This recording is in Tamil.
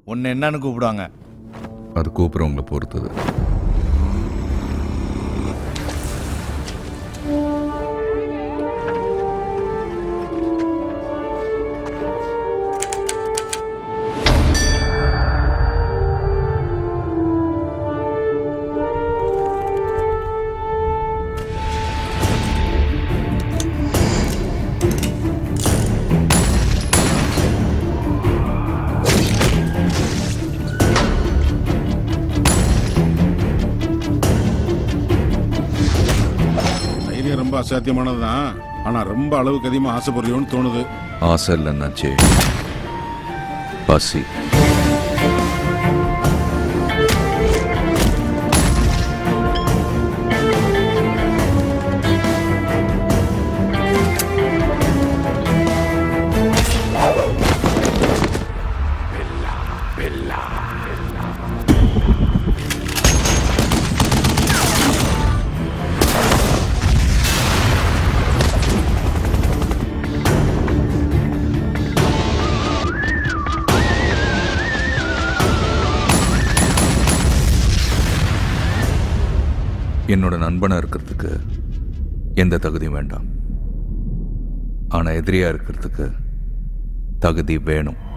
உன்னை என்னன்னு கூப்பிடுவாங்க அது கூப்பிட்றவங்கள பொறுத்தது தைரியம் ரொம்ப அசாத்தியமானது தான் ஆனா ரொம்ப அளவுக்கு அதிகமா ஆசைப்படுறியோன்னு தோணுது ஆசை இல்லைன்னாச்சே பசி என்னோட நண்பனா இருக்கிறதுக்கு எந்த தகுதியும் வேண்டாம் ஆனா எதிரியா இருக்கிறதுக்கு தகுதி வேணும்